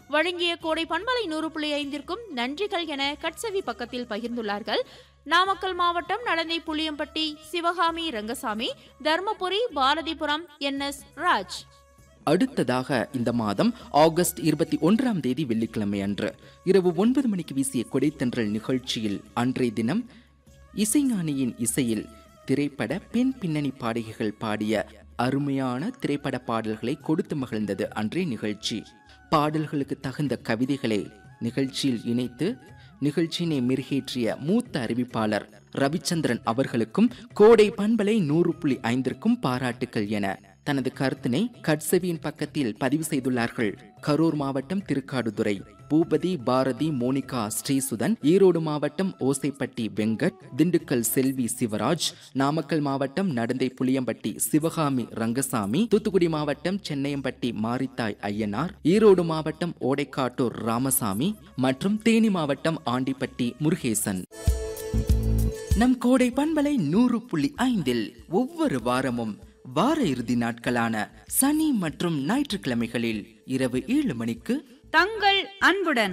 வழங்கிய கோடை பண்பலை நூறு புள்ளி ஐந்திற்கும் நன்றிகள் என கட்சவி பக்கத்தில் பகிர்ந்துள்ளார்கள் நாமக்கல் மாவட்டம் நடந்தை புளியம்பட்டி சிவகாமி ரங்கசாமி தர்மபுரி பாரதிபுரம் என் எஸ் ராஜ் அடுத்ததாக இந்த மாதம் ஆகஸ்ட் இருபத்தி ஒன்றாம் தேதி வெள்ளிக்கிழமை அன்று இரவு ஒன்பது மணிக்கு வீசிய கொடைத்தன்றல் நிகழ்ச்சியில் அன்றைய தினம் இசைஞானியின் இசையில் திரைப்பட பெண் பின்னணி பாடகிகள் பாடிய அருமையான திரைப்பட பாடல்களை கொடுத்து மகிழ்ந்தது அன்றைய நிகழ்ச்சி பாடல்களுக்கு தகுந்த கவிதைகளை நிகழ்ச்சியில் இணைத்து நிகழ்ச்சியினை மெருகேற்றிய மூத்த அறிவிப்பாளர் ரவிச்சந்திரன் அவர்களுக்கும் கோடை பண்பலை நூறு புள்ளி ஐந்திற்கும் பாராட்டுக்கள் என தனது கருத்தினை கட்செவியின் பக்கத்தில் பதிவு செய்துள்ளார்கள் கரூர் மாவட்டம் திருக்காடுதுறை பூபதி பாரதி மோனிகா ஸ்ரீசுதன் ஈரோடு மாவட்டம் ஓசைப்பட்டி வெங்கட் திண்டுக்கல் செல்வி சிவராஜ் நாமக்கல் மாவட்டம் நடந்தை புளியம்பட்டி சிவகாமி ரங்கசாமி தூத்துக்குடி மாவட்டம் சென்னையம்பட்டி மாரித்தாய் ஐயனார் ஈரோடு மாவட்டம் ஓடைக்காட்டூர் ராமசாமி மற்றும் தேனி மாவட்டம் ஆண்டிப்பட்டி முருகேசன் நம் கோடை பண்பலை நூறு புள்ளி ஐந்தில் ஒவ்வொரு வாரமும் வார இறுதி நாட்களான சனி மற்றும் ஞாயிற்றுக்கிழமைகளில் இரவு ஏழு மணிக்கு தங்கள் அன்புடன்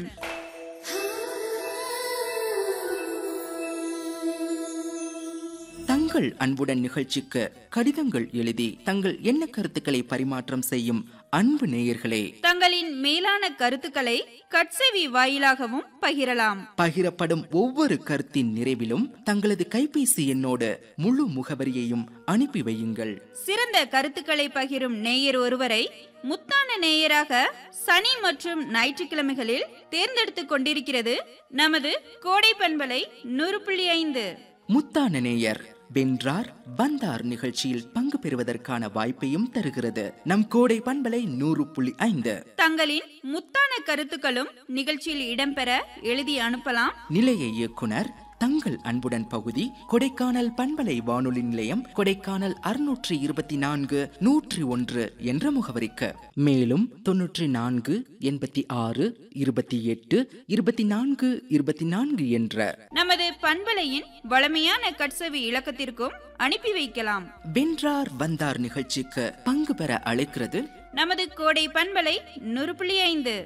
தங்கள் அன்புடன் நிகழ்ச்சிக்கு கடிதங்கள் எழுதி தங்கள் எண்ண கருத்துக்களை பரிமாற்றம் செய்யும் அன்பு நேயர்களே தங்களின் மேலான கருத்துக்களை கட்செவி வாயிலாகவும் பகிரலாம் பகிரப்படும் ஒவ்வொரு கருத்தின் நிறைவிலும் தங்களது கைபேசி எண்ணோடு முழு முகவரியையும் அனுப்பி வையுங்கள் சிறந்த கருத்துக்களை பகிரும் நேயர் ஒருவரை முத்தான நேயராக சனி மற்றும் ஞாயிற்றுக்கிழமைகளில் தேர்ந்தெடுத்துக் கொண்டிருக்கிறது நமது கோடை பண்பலை நூறு புள்ளி ஐந்து முத்தான நேயர் வென்றார் வந்தார் நிகழ்ச்சியில் பங்கு பெறுவதற்கான வாய்ப்பையும் தருகிறது நம் கோடை பண்பலை நூறு புள்ளி ஐந்து தங்களின் முத்தான கருத்துக்களும் நிகழ்ச்சியில் இடம்பெற எழுதி அனுப்பலாம் நிலைய இயக்குனர் தங்கள் அன்புடன் பகுதி கொடைக்கானல் பண்பலை வானொலி நிலையம் கொடைக்கானல் அறுநூற்றி இருபத்தி நான்கு நூற்றி ஒன்று என்ற முகவரிக்கு மேலும் தொன்னூற்றி நான்கு எண்பத்தி ஆறு இருபத்தி எட்டு இருபத்தி நான்கு இருபத்தி நான்கு என்ற நமது பண்பலையின் வளமையான கட்செவி இலக்கத்திற்கும் அனுப்பி வைக்கலாம் வென்றார் வந்தார் நிகழ்ச்சிக்கு பங்கு பெற அழைக்கிறது நமது கோடை பண்பலை நூறு புள்ளி ஐந்து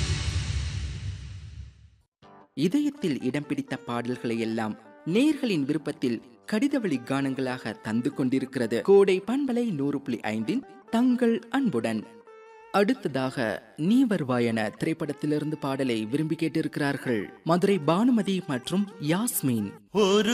இதயத்தில் இடம் பிடித்த பாடல்களை எல்லாம் நேர்களின் விருப்பத்தில் கடிதவழி கானங்களாக தந்து கொண்டிருக்கிறது கோடை பண்பலை நூறு புள்ளி ஐந்தின் தங்கள் அன்புடன் அடுத்ததாக நீ வருவாயன திரைப்படத்திலிருந்து பாடலை விரும்பி கேட்டிருக்கிறார்கள் மதுரை பானுமதி மற்றும் யாஸ்மீன் ஒரு